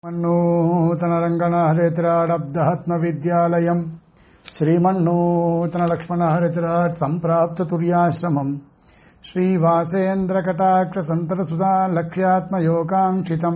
मन्नूतनरङ्गनाहरित्राडब्दहत्मविद्यालयम् श्रीमन्नूतनलक्ष्मणहरित्राट् सम्प्राप्ततुर्याश्रमम् श्रीवासेन्द्रकटाक्षसन्तरसुधा लक्ष्यात्मयोगाङ्क्षितम्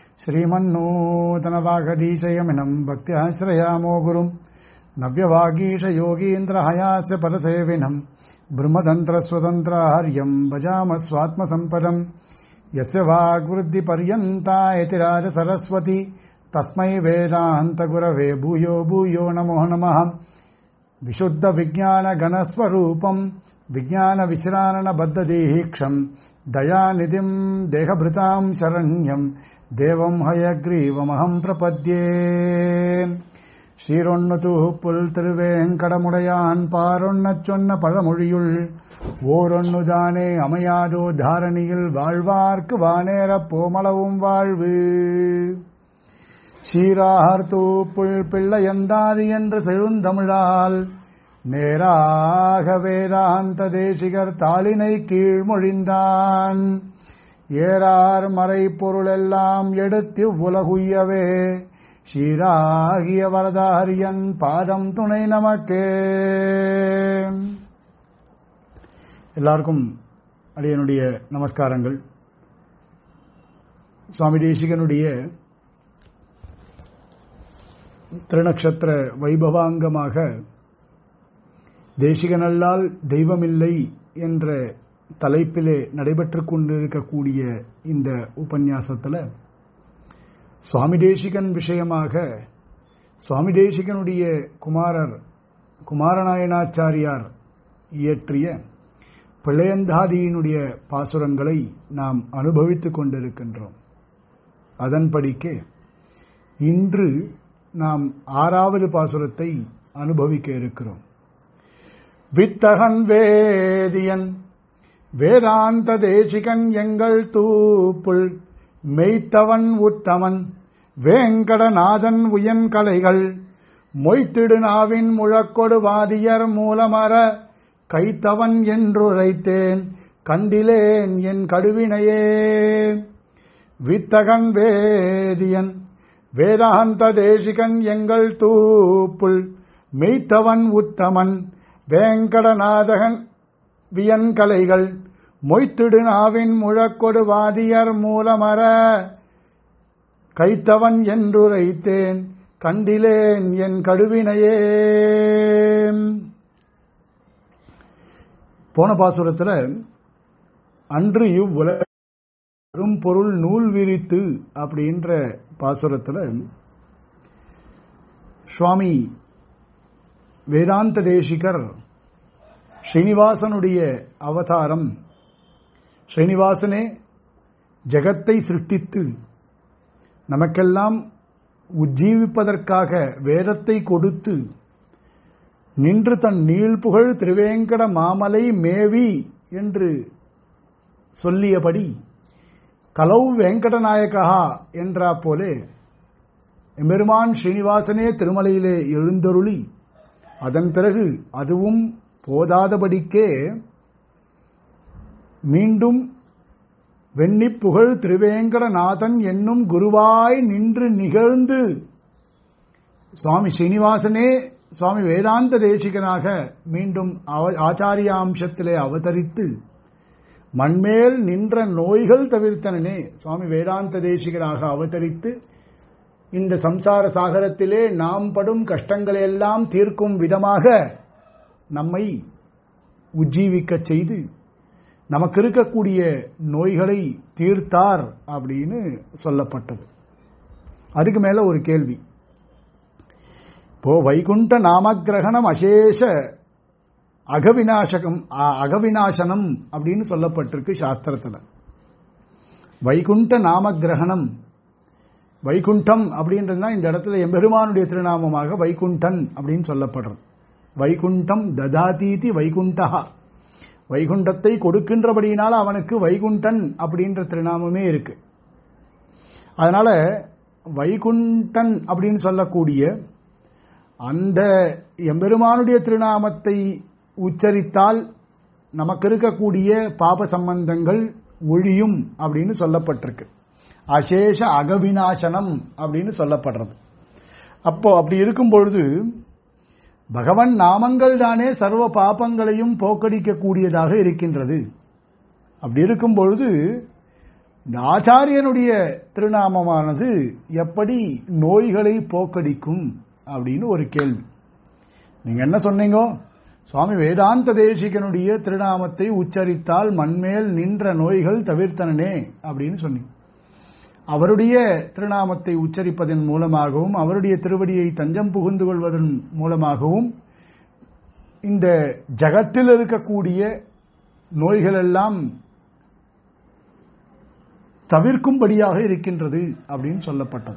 श्रीमन्नूतनवागदीशयमिनम् भक्त्याश्रयामो गुरुम् नव्यवागीशयोगीन्द्रहयास्य परसेविनम् ब्रह्मतन्त्रस्वतन्त्राहर्यम् भजामः स्वात्मसम्पदम् यस्य वाग्वृद्धिपर्यन्ता यतिराज सरस्वती तस्मै वेदान्तगुरवे भूयो भूयो नमो नमः विशुद्धविज्ञानगणस्वरूपम् विज्ञानविश्राणबद्धदीहीक्षम् दयानिधिम् देहभृताम् शरण्यम् தேவம் ஹயக்ரீவமகம் பிரபத்யே ஸ்ரீரொன்னு புல் திருவேங்கடமுடையான் பாரொன்னச் சொன்ன பழமொழியுள் ஓரொன்னுதானே அமையாதோ தாரணியில் வாழ்வார்க்கு வானேரப் போமளவும் வாழ்வு சீரார் தூப்புள் பிள்ளையந்தாதி என்று செழுந்தமிழால் நேராக வேதாந்த தேசிகர் தாளினை கீழ்மொழிந்தான் ஏறார் மறை பொருளெல்லாம் எடுத்து உலகுய்யவே சீராகிய வரதாரியன் பாதம் துணை நமக்கே எல்லாருக்கும் அடியனுடைய நமஸ்காரங்கள் சுவாமி தேசிகனுடைய திருநக்ஷத்திர வைபவாங்கமாக தேசிகனல்லால் தெய்வமில்லை என்ற தலைப்பிலே நடைபெற்றுக் கொண்டிருக்கக்கூடிய இந்த உபன்யாசத்தில் சுவாமி தேசிகன் விஷயமாக சுவாமி தேசிகனுடைய குமாரர் குமாரநாயனாச்சாரியார் இயற்றிய பிள்ளையந்தாதியினுடைய பாசுரங்களை நாம் அனுபவித்துக் கொண்டிருக்கின்றோம் அதன்படிக்கு இன்று நாம் ஆறாவது பாசுரத்தை அனுபவிக்க இருக்கிறோம் வித்தகன் வேதியன் வேதாந்த தேசிகன் எங்கள் தூப்புள் மெய்த்தவன் உத்தமன் வேங்கடநாதன் உயன் கலைகள் மொய்த்திடு நாவின் முழக்கொடு வாதியர் மூலமர கைத்தவன் என்றுரைத்தேன் கண்டிலேன் என் கடுவினையே வித்தகன் வேதியன் வேதாந்த தேசிகன் எங்கள் தூப்புள் மெய்த்தவன் உத்தமன் வேங்கடநாதகன் வியன்கலைகள் மொய்த்திடு நாவின் முழக்கொடு வாதியர் மூலமர கைத்தவன் என்றுரைத்தேன் கண்டிலேன் என் கடுவினையே போன பாசுரத்தில் அன்று இவ்வுலகம் பொருள் நூல் விரித்து அப்படின்ற பாசுரத்தில் சுவாமி வேதாந்த தேசிகர் ஸ்ரீனிவாசனுடைய அவதாரம் ஸ்ரீனிவாசனே ஜெகத்தை சிருஷ்டித்து நமக்கெல்லாம் உஜ்ஜீவிப்பதற்காக வேதத்தை கொடுத்து நின்று தன் நீழ்புகழ் திருவேங்கட மாமலை மேவி என்று சொல்லியபடி கலவு வெங்கடநாயகா என்றா போலே எம்பெருமான் ஸ்ரீனிவாசனே திருமலையிலே எழுந்தருளி அதன் பிறகு அதுவும் போதாதபடிக்கே மீண்டும் வெண்ணிப்புகழ் திருவேங்கடநாதன் என்னும் குருவாய் நின்று நிகழ்ந்து சுவாமி ஸ்ரீனிவாசனே சுவாமி வேதாந்த தேசிகனாக மீண்டும் ஆச்சாரியாம்சத்திலே அவதரித்து மண்மேல் நின்ற நோய்கள் தவிர்த்தனே சுவாமி வேதாந்த தேசிகனாக அவதரித்து இந்த சம்சார சாகரத்திலே நாம் படும் கஷ்டங்களையெல்லாம் தீர்க்கும் விதமாக நம்மை உஜ்ஜீவிக்க செய்து நமக்கு இருக்கக்கூடிய நோய்களை தீர்த்தார் அப்படின்னு சொல்லப்பட்டது அதுக்கு மேல ஒரு கேள்வி இப்போ வைகுண்ட நாமகிரகணம் அசேஷ அகவிநாசகம் அகவிநாசனம் அப்படின்னு சொல்லப்பட்டிருக்கு சாஸ்திரத்தில் வைகுண்ட நாமகிரகணம் வைகுண்டம் அப்படின்றதுனா இந்த இடத்துல எம்பெருமானுடைய திருநாமமாக வைகுண்டன் அப்படின்னு சொல்லப்படுறது வைகுண்டம் ததாதீதி வைகுண்டா வைகுண்டத்தை கொடுக்கின்றபடியினால் அவனுக்கு வைகுண்டன் அப்படின்ற திருநாமமே இருக்கு அதனால வைகுண்டன் அப்படின்னு சொல்லக்கூடிய அந்த எம்பெருமானுடைய திருநாமத்தை உச்சரித்தால் நமக்கு இருக்கக்கூடிய பாப சம்பந்தங்கள் ஒழியும் அப்படின்னு சொல்லப்பட்டிருக்கு அசேஷ அகவிநாசனம் அப்படின்னு சொல்லப்படுறது அப்போ அப்படி இருக்கும் பொழுது பகவன் நாமங்கள் தானே சர்வ பாபங்களையும் போக்கடிக்கக்கூடியதாக இருக்கின்றது அப்படி இருக்கும் பொழுது இந்த ஆச்சாரியனுடைய திருநாமமானது எப்படி நோய்களை போக்கடிக்கும் அப்படின்னு ஒரு கேள்வி நீங்க என்ன சொன்னீங்க சுவாமி வேதாந்த தேசிகனுடைய திருநாமத்தை உச்சரித்தால் மண்மேல் நின்ற நோய்கள் தவிர்த்தனனே அப்படின்னு சொன்னீங்க அவருடைய திருநாமத்தை உச்சரிப்பதன் மூலமாகவும் அவருடைய திருவடியை தஞ்சம் புகுந்து கொள்வதன் மூலமாகவும் இந்த ஜகத்தில் இருக்கக்கூடிய நோய்கள் எல்லாம் தவிர்க்கும்படியாக இருக்கின்றது அப்படின்னு சொல்லப்பட்டது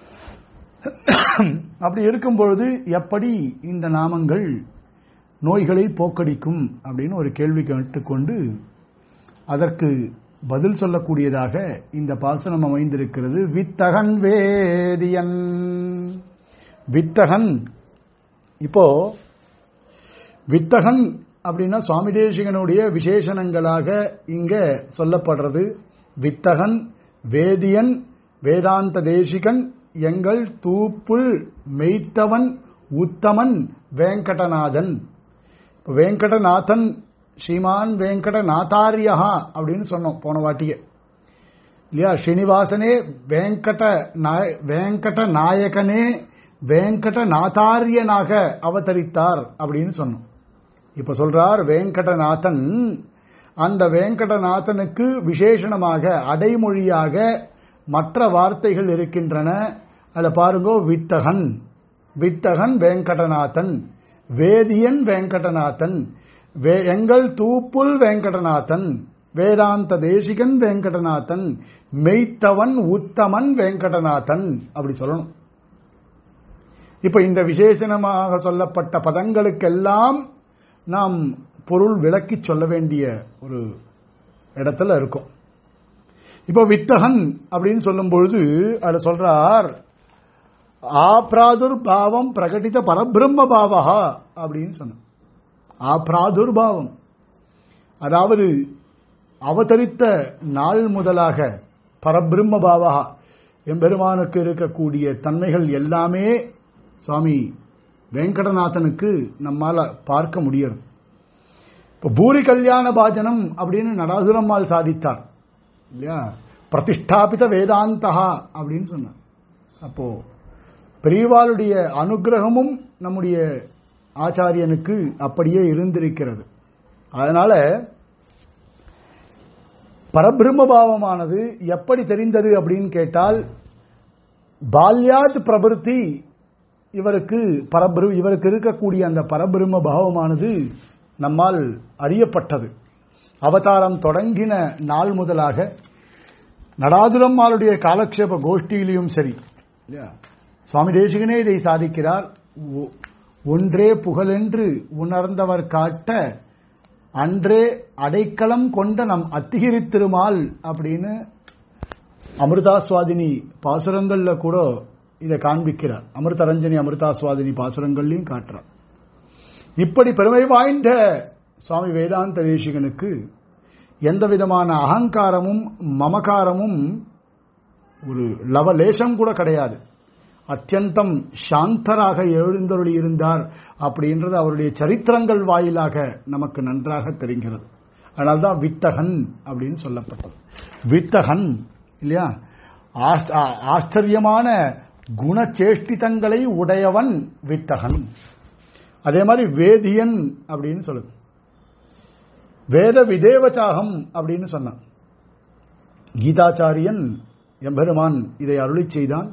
அப்படி இருக்கும் பொழுது எப்படி இந்த நாமங்கள் நோய்களை போக்கடிக்கும் அப்படின்னு ஒரு கேள்வி கேட்டுக்கொண்டு அதற்கு பதில் சொல்லக்கூடியதாக இந்த பாசனம் அமைந்திருக்கிறது வித்தகன் வேதியன் வித்தகன் இப்போ வித்தகன் அப்படின்னா சுவாமி தேசிகனுடைய விசேஷணங்களாக இங்க சொல்லப்படுறது வித்தகன் வேதியன் வேதாந்த தேசிகன் எங்கள் தூப்புல் மெய்த்தவன் உத்தமன் வேங்கடநாதன் வேங்கடநாதன் ஸ்ரீமான் வேங்கடநாதாரியா அப்படின்னு சொன்னோம் போன வாட்டியே இல்லையா ஸ்ரீனிவாசனே வேங்கட வேங்கட நாயகனே வேங்கட நாதாரியனாக அவதரித்தார் அப்படின்னு சொன்னோம் இப்ப சொல்றார் வேங்கடநாதன் அந்த வேங்கடநாதனுக்கு விசேஷணமாக அடைமொழியாக மற்ற வார்த்தைகள் இருக்கின்றன அதுல பாருங்க வித்தகன் வித்தகன் வேங்கடநாதன் வேதியன் வேங்கடநாதன் எங்கள் தூப்புல் வேங்கடநாதன் வேதாந்த தேசிகன் வேங்கடநாதன் மெய்த்தவன் உத்தமன் வேங்கடநாதன் அப்படி சொல்லணும் இப்ப இந்த விசேஷணமாக சொல்லப்பட்ட பதங்களுக்கெல்லாம் நாம் பொருள் விளக்கி சொல்ல வேண்டிய ஒரு இடத்துல இருக்கும் இப்ப வித்தகன் அப்படின்னு சொல்லும் பொழுது அதுல சொல்றார் ஆப்ராதுர் பாவம் பிரகடித பரபிரம்ம பாவா அப்படின்னு சொன்ன ஆப்ராதுர் பாவம் அதாவது அவதரித்த நாள் முதலாக பரபிரம்ம பாவா எம்பெருமானுக்கு இருக்கக்கூடிய தன்மைகள் எல்லாமே சுவாமி வெங்கடநாதனுக்கு நம்மால பார்க்க முடியாது இப்போ பூரி கல்யாண பாஜனம் அப்படின்னு நடாசுரம்மாள் சாதித்தார் இல்லையா பிரதிஷ்டாபித வேதாந்தகா அப்படின்னு சொன்னார் அப்போ பெரியவாளுடைய அனுகிரகமும் நம்முடைய ஆச்சாரியனுக்கு அப்படியே இருந்திருக்கிறது அதனால பரபிரம்ம பாவமானது எப்படி தெரிந்தது அப்படின்னு கேட்டால் பால்யாத் பிரபிருத்தி இவருக்கு பரபிரு இவருக்கு இருக்கக்கூடிய அந்த பரபிரம்ம பாவமானது நம்மால் அறியப்பட்டது அவதாரம் தொடங்கின நாள் முதலாக நடாதுரம்மாளுடைய காலக்ஷேப கோஷ்டியிலையும் சரி சுவாமி தேசிகனே இதை சாதிக்கிறார் ஒன்றே புகழென்று உணர்ந்தவர் காட்ட அன்றே அடைக்கலம் கொண்ட நம் அத்திகிரி திருமால் அப்படின்னு அமிர்தாஸ்வாதினி பாசுரங்கள்ல கூட இதை காண்பிக்கிறார் அமிர்தரஞ்சனி அமிர்தாஸ்வாதினி பாசுரங்கள்லையும் காட்டுறார் இப்படி பெருமை வாய்ந்த சுவாமி வேதாந்த தேசிகனுக்கு எந்த விதமான அகங்காரமும் மமகாரமும் ஒரு லவலேசம் கூட கிடையாது அத்தியந்தம் சாந்தராக எழுந்தருளி இருந்தார் அப்படின்றது அவருடைய சரித்திரங்கள் வாயிலாக நமக்கு நன்றாக தெரிகிறது அதனால்தான் வித்தகன் அப்படின்னு சொல்லப்பட்டது வித்தகன் இல்லையா ஆச்சரியமான குணச்சேஷ்டிதங்களை உடையவன் வித்தகன் அதே மாதிரி வேதியன் அப்படின்னு சொல்லுது வேத விதேவச்சாகம் அப்படின்னு சொன்னான் கீதாச்சாரியன் எம்பெருமான் இதை அருளி செய்தான்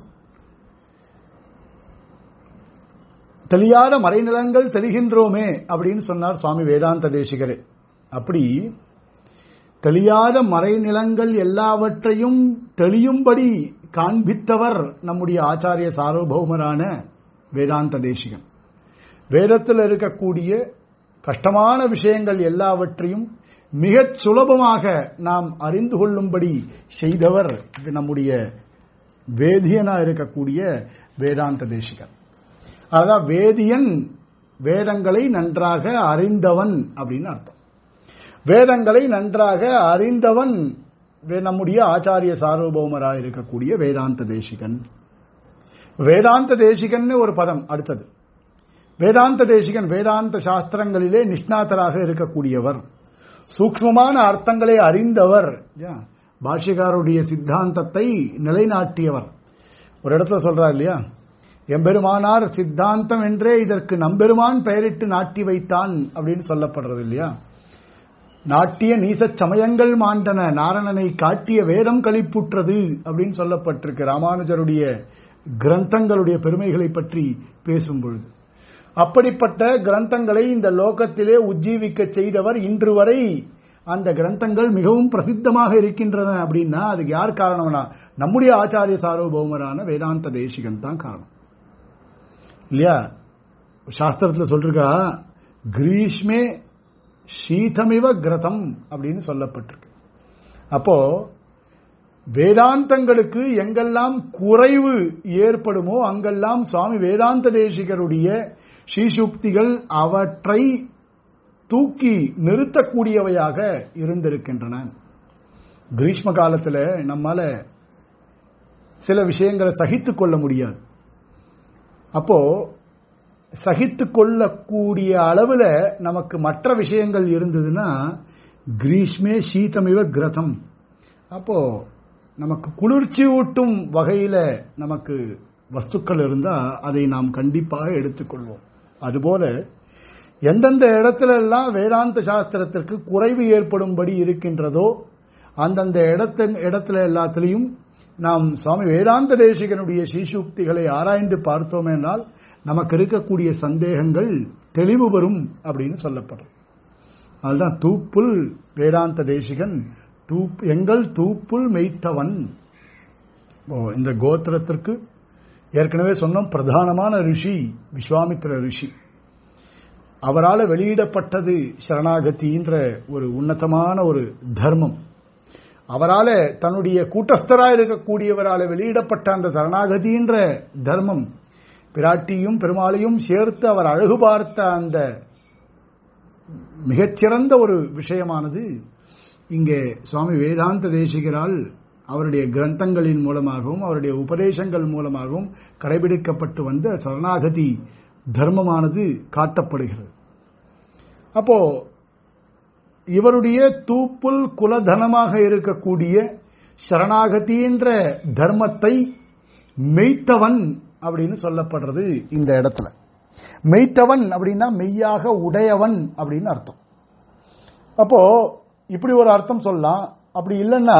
தெளியாத மறைநிலங்கள் தெளிகின்றோமே அப்படின்னு சொன்னார் சுவாமி வேதாந்த தேசிகரே அப்படி தெளியாத மறைநிலங்கள் எல்லாவற்றையும் தெளியும்படி காண்பித்தவர் நம்முடைய ஆச்சாரிய சார்வபௌமரான வேதாந்த தேசிகன் வேதத்தில் இருக்கக்கூடிய கஷ்டமான விஷயங்கள் எல்லாவற்றையும் மிகச் சுலபமாக நாம் அறிந்து கொள்ளும்படி செய்தவர் நம்முடைய வேதியனா இருக்கக்கூடிய வேதாந்த தேசிகன் அதான் வேதியன் வேதங்களை நன்றாக அறிந்தவன் அப்படின்னு அர்த்தம் வேதங்களை நன்றாக அறிந்தவன் வே- நம்முடைய ஆச்சாரிய சார்வபௌமராக இருக்கக்கூடிய வேதாந்த தேசிகன் வேதாந்த தேசிகன்னு ஒரு பதம் அடுத்தது வேதாந்த தேசிகன் வேதாந்த சாஸ்திரங்களிலே நிஷ்ணாதராக இருக்கக்கூடியவர் சூக்ஷ்மமான அர்த்தங்களை அறிந்தவர் இல்லையா? பாஷ்யக்காரருடைய சித்தாந்தத்தை நிலைநாட்டியவர் ஒரு இடத்துல சொல்றார் இல்லையா எம்பெருமானார் சித்தாந்தம் என்றே இதற்கு நம்பெருமான் பெயரிட்டு நாட்டி வைத்தான் அப்படின்னு சொல்லப்படுறது இல்லையா நாட்டிய நீசச் சமயங்கள் மாண்டன நாரணனை காட்டிய வேதம் களிப்புற்றது அப்படின்னு சொல்லப்பட்டிருக்கு ராமானுஜருடைய கிரந்தங்களுடைய பெருமைகளை பற்றி பேசும் பொழுது அப்படிப்பட்ட கிரந்தங்களை இந்த லோகத்திலே உஜ்ஜீவிக்க செய்தவர் இன்று வரை அந்த கிரந்தங்கள் மிகவும் பிரசித்தமாக இருக்கின்றன அப்படின்னா அதுக்கு யார் காரணம்னா நம்முடைய ஆச்சாரிய சார்வபௌமரான வேதாந்த தேசிகன் தான் காரணம் இல்லையா சாஸ்திரத்தில் சொல்லிருக்கா கிரீஷ்மே சீதமிவ கிரதம் அப்படின்னு சொல்லப்பட்டிருக்கு அப்போ வேதாந்தங்களுக்கு எங்கெல்லாம் குறைவு ஏற்படுமோ அங்கெல்லாம் சுவாமி வேதாந்த தேசிகருடைய ஸ்ரீசுக்திகள் அவற்றை தூக்கி நிறுத்தக்கூடியவையாக இருந்திருக்கின்றன கிரீஷ்ம காலத்தில் நம்மால சில விஷயங்களை சகித்துக் கொள்ள முடியாது அப்போ சகித்து கொள்ளக்கூடிய அளவுல நமக்கு மற்ற விஷயங்கள் இருந்ததுன்னா கிரீஷ்மே சீதமிவ கிரதம் அப்போ நமக்கு குளிர்ச்சி ஊட்டும் வகையில நமக்கு வஸ்துக்கள் இருந்தா அதை நாம் கண்டிப்பாக எடுத்துக்கொள்வோம் அதுபோல எந்தெந்த இடத்துல எல்லாம் வேதாந்த சாஸ்திரத்திற்கு குறைவு ஏற்படும்படி இருக்கின்றதோ அந்தந்த இடத்த இடத்துல எல்லாத்திலையும் நாம் சுவாமி வேதாந்த தேசிகனுடைய சீசுக்திகளை ஆராய்ந்து பார்த்தோம் என்றால் நமக்கு இருக்கக்கூடிய சந்தேகங்கள் தெளிவு வரும் அப்படின்னு சொல்லப்படும் அதுதான் தூப்புல் வேதாந்த தேசிகன் தூப் எங்கள் தூப்புல் மெய்த்தவன் ஓ, இந்த கோத்திரத்திற்கு ஏற்கனவே சொன்னோம் பிரதானமான ரிஷி விஸ்வாமித்திர ரிஷி அவரால் வெளியிடப்பட்டது சரணாகதின்ற ஒரு உன்னதமான ஒரு தர்மம் அவரால தன்னுடைய கூட்டஸ்தரா இருக்கக்கூடியவரால வெளியிடப்பட்ட அந்த சரணாகதின்ற தர்மம் பிராட்டியும் பெருமாளையும் சேர்த்து அவர் அழகு பார்த்த அந்த மிகச்சிறந்த ஒரு விஷயமானது இங்கே சுவாமி வேதாந்த தேசிகரால் அவருடைய கிரந்தங்களின் மூலமாகவும் அவருடைய உபதேசங்கள் மூலமாகவும் கடைபிடிக்கப்பட்டு வந்த சரணாகதி தர்மமானது காட்டப்படுகிறது அப்போ இவருடைய தூப்புல் குலதனமாக இருக்கக்கூடிய சரணாகதின்ற தர்மத்தை மெய்த்தவன் அப்படின்னு சொல்லப்படுறது இந்த இடத்துல மெய்த்தவன் அப்படின்னா மெய்யாக உடையவன் அப்படின்னு அர்த்தம் அப்போ இப்படி ஒரு அர்த்தம் சொல்லலாம் அப்படி இல்லைன்னா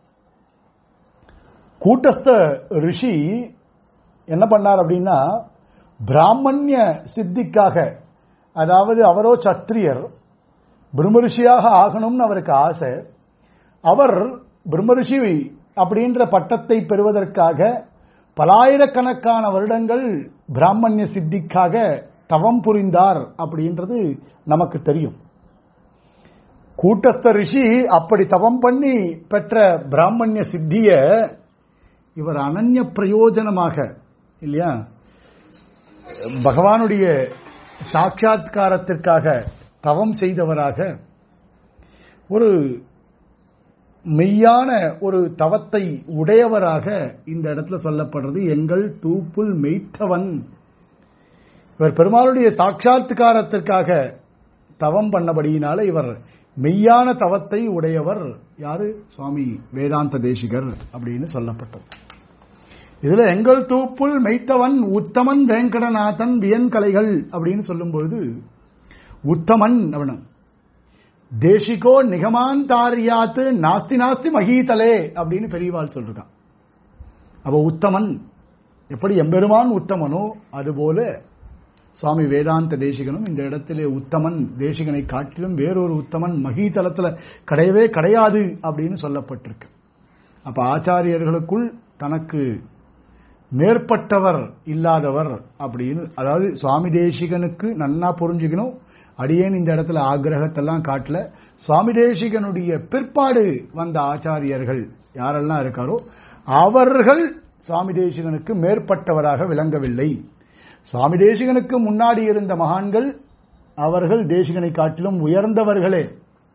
கூட்டஸ்த ரிஷி என்ன பண்ணார் அப்படின்னா பிராமணிய சித்திக்காக அதாவது அவரோ சத்திரியர் பிரம்மரிஷியாக ஆகணும்னு அவருக்கு ஆசை அவர் பிரம்மரிஷி அப்படின்ற பட்டத்தை பெறுவதற்காக பலாயிரக்கணக்கான வருடங்கள் பிராமணிய சித்திக்காக தவம் புரிந்தார் அப்படின்றது நமக்கு தெரியும் கூட்டஸ்த ரிஷி அப்படி தவம் பண்ணி பெற்ற பிராமணிய சித்திய இவர் அனன்ய பிரயோஜனமாக இல்லையா பகவானுடைய சாட்சாத்காரத்திற்காக தவம் செய்தவராக ஒரு மெய்யான ஒரு தவத்தை உடையவராக இந்த இடத்துல சொல்லப்படுறது எங்கள் தூப்புல் மெய்த்தவன் இவர் பெருமாளுடைய சாட்சாத்காரத்திற்காக தவம் பண்ணபடியினால இவர் மெய்யான தவத்தை உடையவர் யாரு சுவாமி வேதாந்த தேசிகர் அப்படின்னு சொல்லப்பட்டது இதுல எங்கள் தூப்புல் மெய்த்தவன் உத்தமன் வேங்கடநாதன் வியன்கலைகள் அப்படின்னு சொல்லும் பொழுது உத்தமன் அவனும் தேசிகோ நிகமான் தாரியாத்து நாஸ்தி நாஸ்தி மகீதலே அப்படின்னு பெரியவாள் சொல்றான் அவ உத்தமன் எப்படி எம்பெருமான் உத்தமனோ அதுபோல சுவாமி வேதாந்த தேசிகனும் இந்த இடத்திலே உத்தமன் தேசிகனை காட்டிலும் வேறொரு உத்தமன் மகீதலத்துல கிடையவே கிடையாது அப்படின்னு சொல்லப்பட்டிருக்கு அப்ப ஆச்சாரியர்களுக்குள் தனக்கு மேற்பட்டவர் இல்லாதவர் அப்படின்னு அதாவது சுவாமி தேசிகனுக்கு நன்னா புரிஞ்சுக்கணும் அடியேன் இந்த இடத்துல ஆக்கிரகத்தெல்லாம் காட்டல சுவாமி தேசிகனுடைய பிற்பாடு வந்த ஆச்சாரியர்கள் யாரெல்லாம் இருக்காரோ அவர்கள் சுவாமி தேசிகனுக்கு மேற்பட்டவராக விளங்கவில்லை சுவாமி தேசிகனுக்கு முன்னாடி இருந்த மகான்கள் அவர்கள் தேசிகனை காட்டிலும் உயர்ந்தவர்களே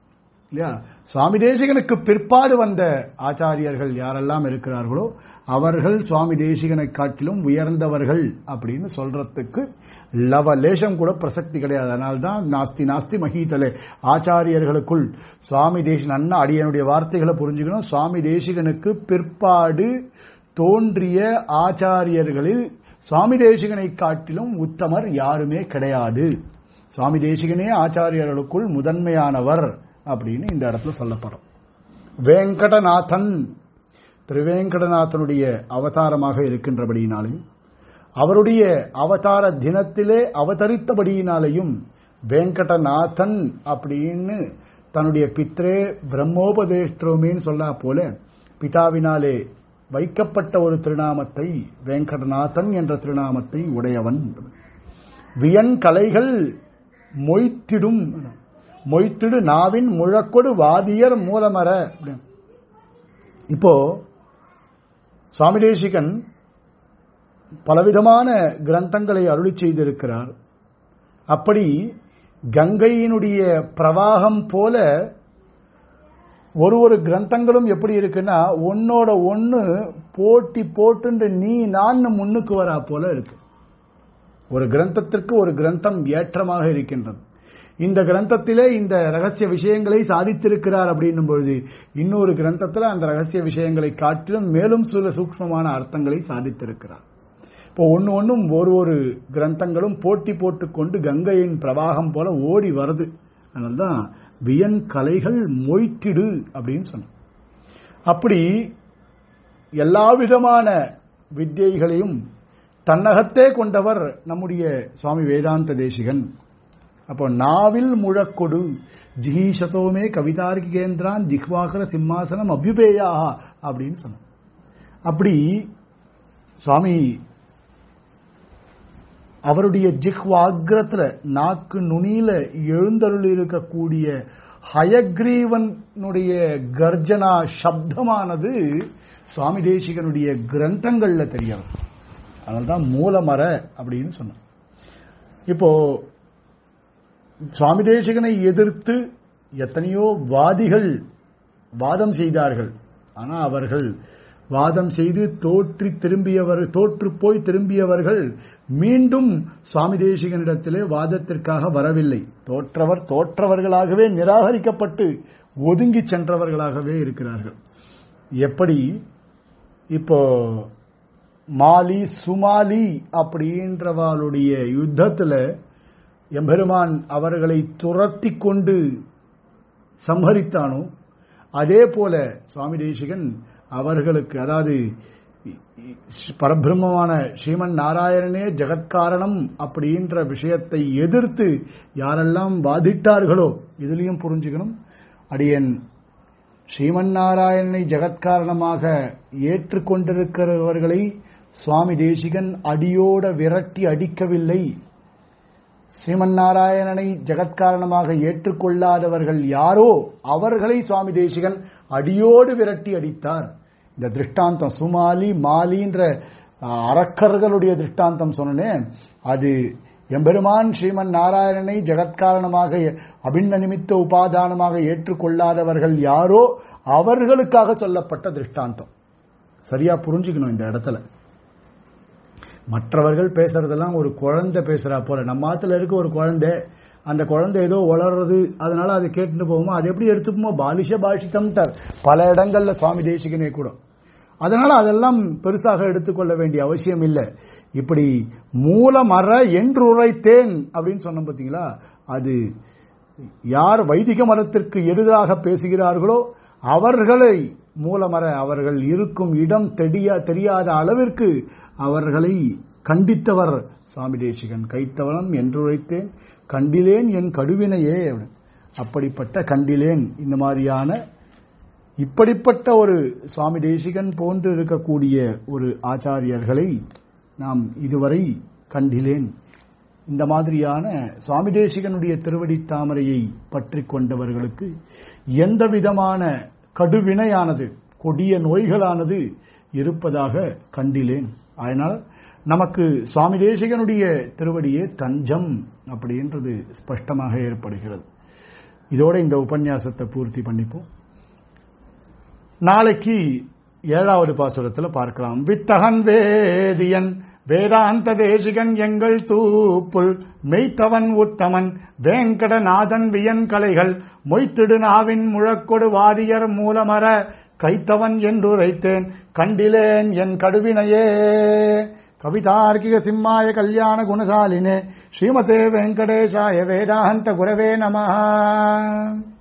இல்லையா சுவாமி தேசிகனுக்கு பிற்பாடு வந்த ஆச்சாரியர்கள் யாரெல்லாம் இருக்கிறார்களோ அவர்கள் சுவாமி தேசிகனை காட்டிலும் உயர்ந்தவர்கள் அப்படின்னு சொல்றதுக்கு லவலேசம் கூட பிரசக்தி கிடையாது அதனால்தான் நாஸ்தி நாஸ்தி மகீதலே ஆச்சாரியர்களுக்குள் சுவாமி தேசிகன் அண்ணா அடியனுடைய வார்த்தைகளை புரிஞ்சுக்கணும் சுவாமி தேசிகனுக்கு பிற்பாடு தோன்றிய ஆச்சாரியர்களில் சுவாமி தேசிகனை காட்டிலும் உத்தமர் யாருமே கிடையாது சுவாமி தேசிகனே ஆச்சாரியர்களுக்குள் முதன்மையானவர் அப்படின்னு இந்த இடத்துல சொல்லப்படும் வேங்கடநாதன் திருவேங்கடநாதனுடைய அவதாரமாக இருக்கின்றபடியினாலையும் அவருடைய அவதார தினத்திலே அவதரித்தபடியினாலையும் வேங்கடநாதன் அப்படின்னு தன்னுடைய பித்ரே பிரம்மோபதேஷ்டோமின்னு சொல்லா போல பிதாவினாலே வைக்கப்பட்ட ஒரு திருநாமத்தை வேங்கடநாதன் என்ற திருநாமத்தை உடையவன் வியன் கலைகள் மொய்த்திடும் மொய்த்திடு நாவின் முழக்கொடு வாதியர் மூலமர அப்படின்னு. இப்போ சுவாமி தேசிகன் பலவிதமான கிரந்தங்களை அருளி செய்திருக்கிறார் அப்படி கங்கையினுடைய பிரவாகம் போல ஒரு ஒரு கிரந்தங்களும் எப்படி இருக்குன்னா ஒன்னோட ஒன்னு போட்டி போட்டு நீ நான் முன்னுக்கு வரா போல இருக்கு ஒரு கிரந்தத்திற்கு ஒரு கிரந்தம் ஏற்றமாக இருக்கின்றது இந்த கிரந்தத்திலே இந்த ரகசிய விஷயங்களை சாதித்திருக்கிறார் அப்படின்னும் பொழுது இன்னொரு கிரந்தத்தில் அந்த ரகசிய விஷயங்களை காட்டிலும் மேலும் சில சூக்ஷ்மமான அர்த்தங்களை சாதித்திருக்கிறார் இப்போ ஒன்று ஒன்றும் ஒரு ஒரு கிரந்தங்களும் போட்டி போட்டுக்கொண்டு கங்கையின் பிரவாகம் போல ஓடி வருது அதனால்தான் வியன் கலைகள் மொய்த்திடு அப்படின்னு சொன்னோம் அப்படி எல்லா விதமான வித்தியைகளையும் தன்னகத்தே கொண்டவர் நம்முடைய சுவாமி வேதாந்த தேசிகன் அப்போ நாவில் முழக்கொடு ஜிஹீஷதோமே கவிதார்கிகேந்திரான் ஜிஹ்வாகர சிம்மாசனம் அபியுபேயா அப்படின்னு சொன்னோம் அப்படி சுவாமி அவருடைய ஜிஹ்வாகிரத்துல நாக்கு நுனியில எழுந்தருள் இருக்கக்கூடிய ஹயக்ரீவனுடைய கர்ஜனா சப்தமானது சுவாமி தேசிகனுடைய கிரந்தங்கள்ல தெரியும் அதனால்தான் மூலமர அப்படின்னு சொன்னோம் இப்போ சுவாமி தேசிகனை எதிர்த்து எத்தனையோ வாதிகள் வாதம் செய்தார்கள் ஆனா அவர்கள் வாதம் செய்து தோற்றி திரும்பியவர் தோற்று போய் திரும்பியவர்கள் மீண்டும் சுவாமி தேசிகனிடத்திலே வாதத்திற்காக வரவில்லை தோற்றவர் தோற்றவர்களாகவே நிராகரிக்கப்பட்டு ஒதுங்கி சென்றவர்களாகவே இருக்கிறார்கள் எப்படி இப்போ மாலி சுமாலி அப்படின்றவாளுடைய யுத்தத்துல எம்பெருமான் அவர்களை துரத்தி கொண்டு சம்ஹரித்தானோ அதே போல சுவாமி தேசிகன் அவர்களுக்கு அதாவது பரபிரம்மமான ஸ்ரீமன் நாராயணனே ஜெகத்காரணம் அப்படின்ற விஷயத்தை எதிர்த்து யாரெல்லாம் வாதிட்டார்களோ இதுலயும் புரிஞ்சுக்கணும் அடியன் ஸ்ரீமன் நாராயணனை ஜெகத்காரணமாக ஏற்றுக்கொண்டிருக்கிறவர்களை சுவாமி தேசிகன் அடியோட விரட்டி அடிக்கவில்லை ஸ்ரீமன் நாராயணனை ஜெகத்காரணமாக ஏற்றுக்கொள்ளாதவர்கள் யாரோ அவர்களை சுவாமி தேசிகன் அடியோடு விரட்டி அடித்தார் இந்த திருஷ்டாந்தம் சுமாலி மாலின்ற அரக்கர்களுடைய திருஷ்டாந்தம் சொன்னேன் அது எம்பெருமான் ஸ்ரீமன் நாராயணனை ஜெகத்காரணமாக அபின்ன நிமித்த உபாதானமாக ஏற்றுக்கொள்ளாதவர்கள் யாரோ அவர்களுக்காக சொல்லப்பட்ட திருஷ்டாந்தம் சரியா புரிஞ்சுக்கணும் இந்த இடத்துல மற்றவர்கள் பேசுறதெல்லாம் ஒரு குழந்தை பேசுறா போல நம்ம ஆத்துல இருக்க ஒரு குழந்தை அந்த குழந்தை ஏதோ வளர்றது அதனால அதை கேட்டுட்டு போவோமோ அது எப்படி எடுத்துப்போமோ பாலிஷ பாஷிதம்ட்டார் பல இடங்கள்ல சுவாமி தேசிகனே கூட அதனால அதெல்லாம் பெருசாக எடுத்துக்கொள்ள வேண்டிய அவசியம் இல்லை இப்படி மூலமர என்று உரைத்தேன் அப்படின்னு சொன்னோம் பார்த்தீங்களா அது யார் வைதிக மதத்திற்கு எதிராக பேசுகிறார்களோ அவர்களை மூலமர அவர்கள் இருக்கும் இடம் தெரியா தெரியாத அளவிற்கு அவர்களை கண்டித்தவர் சுவாமி தேசிகன் கைத்தவனம் என்று உரைத்தேன் கண்டிலேன் என் கடுவினையே அப்படிப்பட்ட கண்டிலேன் இந்த மாதிரியான இப்படிப்பட்ட ஒரு சுவாமி தேசிகன் போன்று இருக்கக்கூடிய ஒரு ஆச்சாரியர்களை நாம் இதுவரை கண்டிலேன் இந்த மாதிரியான சுவாமி தேசிகனுடைய திருவடி தாமரையை பற்றி கொண்டவர்களுக்கு எந்த விதமான கடுவினையானது கொடிய நோய்களானது இருப்பதாக கண்டிலேன் அதனால் நமக்கு சுவாமி தேசிகனுடைய திருவடியே தஞ்சம் அப்படின்றது ஸ்பஷ்டமாக ஏற்படுகிறது இதோட இந்த உபன்யாசத்தை பூர்த்தி பண்ணிப்போம் நாளைக்கு ஏழாவது பாசுரத்துல பார்க்கலாம் வித்தகன் வேதியன் வேதாந்த தேசிகன் எங்கள் தூப்புல் மெய்த்தவன் உத்தமன் வேங்கடநாதன் வியன் கலைகள் மொய்த்திடு நாவின் முழக்கொடு வாரியர் மூலமர கைத்தவன் என்றுரைத்தேன் கண்டிலேன் என் கடுவினையே கவிதார்க்கிக சிம்மாய கல்யாண குணசாலினே ஸ்ரீமதே வெங்கடேசாய வேதாந்த குரவே நமः